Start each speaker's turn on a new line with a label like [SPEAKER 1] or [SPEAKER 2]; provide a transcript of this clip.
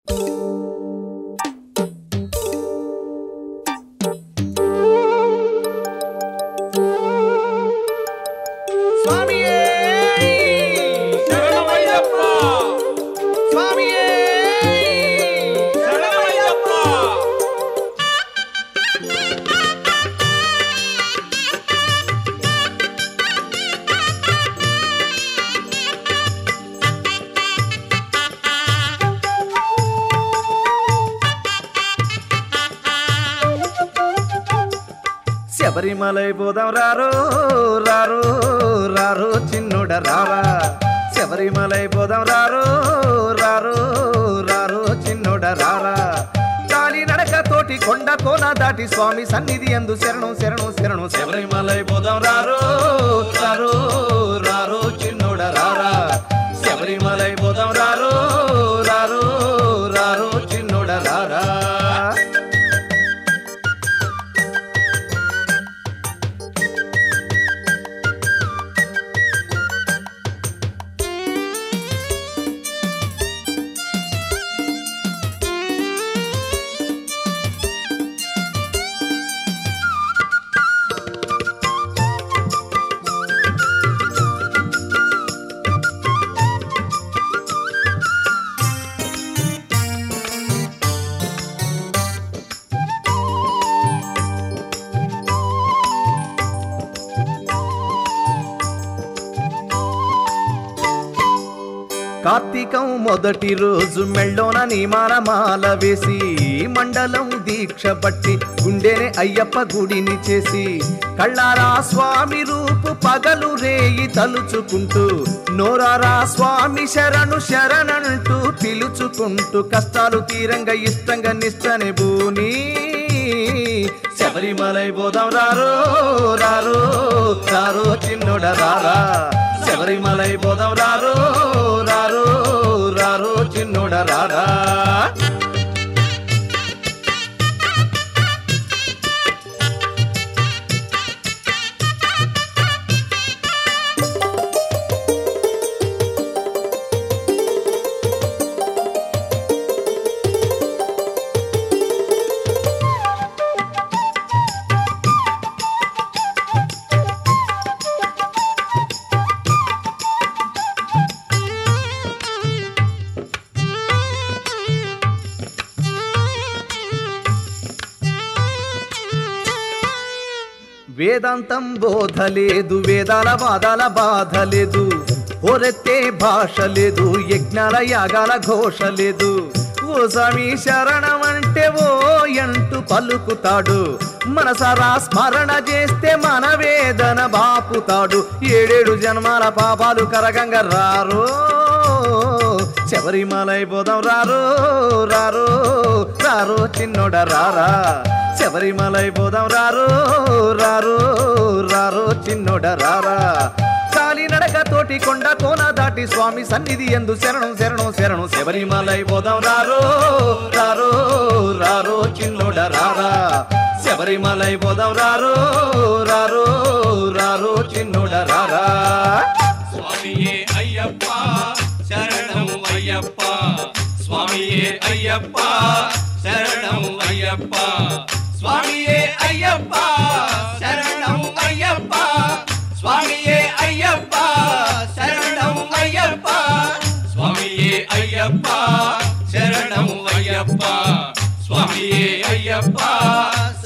[SPEAKER 1] స్వామియే
[SPEAKER 2] శరణమయ్యప్ప
[SPEAKER 1] స్వామియే
[SPEAKER 2] శరణమయ్యప్ప
[SPEAKER 1] శబరిమలై పోదాం రారో రారో రారో చిన్నుడ రారా శబరిమలై పోదాం రారో రారో రారో చిన్నుడ రారా కాలి నడక తోటి కొండ కోన దాటి స్వామి సన్నిధి అందు శరణం శరణం శరణం శబరిమలై పోదాం రారో రారో రారో చిన్నుడ రారా శబరిమలై పోదాం రారో రారో రారో చిన్నుడ రారా కార్తీకం మొదటి రోజు మెళ్ళోన నిమాల మాల వేసి మండలం దీక్ష పట్టి గుండెనే అయ్యప్ప గుడిని చేసి కళ్ళారా స్వామి రూపు పగలు రేయి తలుచుకుంటూ నోరారా స్వామి శరణు శరణంటూ పిలుచుకుంటూ కష్టాలు తీరంగా ఇష్టంగా నిష్టనే బూని శబరిమలై పోదాం రారో రారో రారో చిన్నోడ రారా శబరిమలై పోదాం రారో రారో రారో చిన్నోడ రారా వేదాంతం బోధ లేదు వేదాల వాదాల బాధ లేదు హోరెత్తే భాష లేదు యజ్ఞాల యాగాల ఘోష లేదు ఓ స్వామి శరణం అంటే ఓ ఎంటూ పలుకుతాడు మనసారా స్మరణ చేస్తే మన వేదన బాపుతాడు ఏడేడు జన్మాల పాపాలు కరగంగా రారో శబరిమలై పోదాం రారో రారో రారో చిన్నోడ రారా శబరిమలై పోదాం రారో రారో రారో చిన్నోడ రారా కాలి నడక తోటి కొండ కోన దాటి స్వామి సన్నిధి ఎందు శరణం శరణం శరణం శబరిమలై పోదాం రారో రారో రారో చిన్నోడ రారా శబరిమలై పోదాం రారో రారో రారో చిన్నోడ రారా
[SPEAKER 2] స్వామియే అయ్యప్ప శరణం అయ్యప్ప స్వామియే అయ్యప్ప శరణం అయ్యప్ప స్వామియే అయ్యప్ప శరణం అయ్యప్ప స్వామియే అయ్యప్ప శరణం అయ్యప్ప స్వామియే అయ్యప్ప శరణం అయ్యప్ప స్వామియే అయ్యప్ప